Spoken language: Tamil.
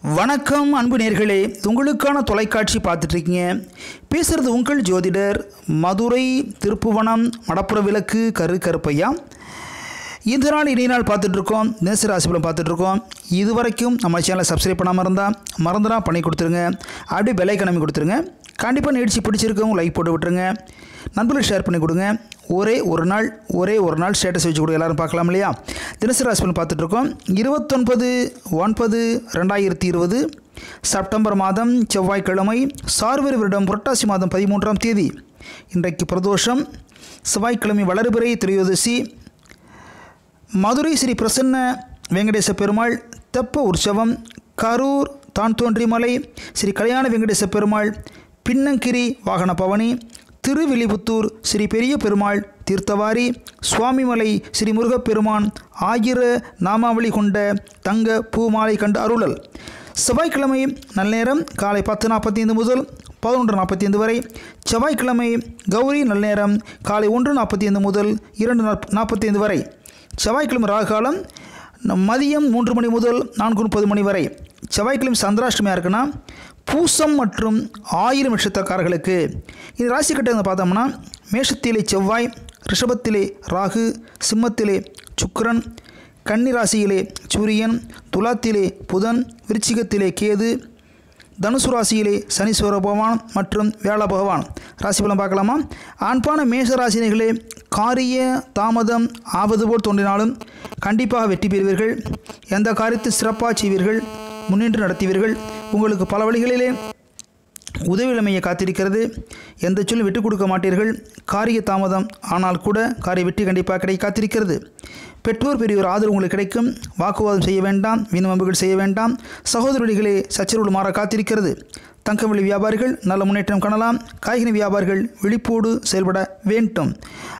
வணக்கம் அன்பு நேர்களே உங்களுக்கான தொலைக்காட்சி பார்த்துட்ருக்கீங்க பேசுகிறது உங்கள் ஜோதிடர் மதுரை திருப்புவனம் மடப்புற விளக்கு கரு கருப்பையா இந்த நாள் இனி நாள் பார்த்துட்ருக்கோம் தினசரி ராசிபலம் பார்த்துட்ருக்கோம் இது வரைக்கும் நம்ம சேனலை சப்ஸ்கிரைப் பண்ணாமல் இருந்தால் மறந்துடா பண்ணி கொடுத்துருங்க அப்படியே பெலை கிளம்பி கொடுத்துருங்க கண்டிப்பாக நிகழ்ச்சி பிடிச்சிருக்கவங்க லைக் போட்டு விட்டுருங்க நண்பர்களுக்கு ஷேர் பண்ணி கொடுங்க ஒரே ஒரு நாள் ஒரே ஒரு நாள் ஸ்டேட்டஸ் வச்சு கொடுங்க எல்லாரும் பார்க்கலாம் இல்லையா தினசரி ராசிபலன் பார்த்துட்ருக்கோம் இருபத்தொன்பது ஒன்பது ரெண்டாயிரத்தி இருபது செப்டம்பர் மாதம் செவ்வாய்க்கிழமை சார்வரி வருடம் புரட்டாசி மாதம் பதிமூன்றாம் தேதி இன்றைக்கு பிரதோஷம் செவ்வாய்க்கிழமை வளர்பிறை திரையோதசி மதுரை ஸ்ரீ பிரசன்ன வெங்கடேச பெருமாள் தெப்ப உற்சவம் கரூர் தான் தோன்றிமலை ஸ்ரீ கல்யாண வெங்கடேச பெருமாள் பின்னங்கிரி வாகன பவனி திருவில்லிபுத்தூர் ஸ்ரீ பெரிய பெருமாள் தீர்த்தவாரி சுவாமிமலை ஸ்ரீ முருகப்பெருமான் ஆயிர நாமாவளி கொண்ட தங்க பூமாலை கண்டு அருளல் செவ்வாய்க்கிழமை நல்நேரம் காலை பத்து நாற்பத்தி ஐந்து முதல் பதினொன்று நாற்பத்தி ஐந்து வரை செவ்வாய்க்கிழமை கௌரி நல்நேரம் காலை ஒன்று நாற்பத்தி ஐந்து முதல் இரண்டு நாற்பத்தி ஐந்து வரை செவ்வாய்க்கிழமை ராகுகாலம் மதியம் மூன்று மணி முதல் நான்கு முப்பது மணி வரை செவ்வாய்க்கிழமை சந்திராஷ்டமியாக இருக்குன்னா பூசம் மற்றும் ஆயிரம் நட்சத்திரக்காரர்களுக்கு இந்த ராசி கட்டத்தை பார்த்தோம்னா மேஷத்திலே செவ்வாய் ரிஷபத்திலே ராகு சிம்மத்திலே சுக்கிரன் கன்னி ராசியிலே சூரியன் துலாத்திலே புதன் விருச்சிகத்திலே கேது தனுசு ராசியிலே சனீஸ்வர பகவான் மற்றும் வேள பகவான் ராசி பலம் பார்க்கலாமா ஆண்பான மேஷ ராசினிகளே காரிய தாமதம் ஆவது போல் தோன்றினாலும் கண்டிப்பாக வெற்றி பெறுவீர்கள் எந்த காரியத்தை சிறப்பாக செய்வீர்கள் முன்னின்று நடத்துவீர்கள் உங்களுக்கு பல வழிகளிலே உதவியிழமையை காத்திருக்கிறது எந்த சொல்லும் விட்டுக் கொடுக்க மாட்டீர்கள் காரிய தாமதம் ஆனால் கூட காரிய வெற்றி கண்டிப்பாக கிடைக்க காத்திருக்கிறது பெற்றோர் பெரியோர் ஆதரவு உங்களுக்கு கிடைக்கும் வாக்குவாதம் செய்ய வேண்டாம் வீண் செய்ய வேண்டாம் சகோதரர்களே சச்சரவுகள் மாற காத்திருக்கிறது தங்கவெளி வியாபாரிகள் நல்ல முன்னேற்றம் காணலாம் காய்கறி வியாபாரிகள் விழிப்போடு செயல்பட வேண்டும்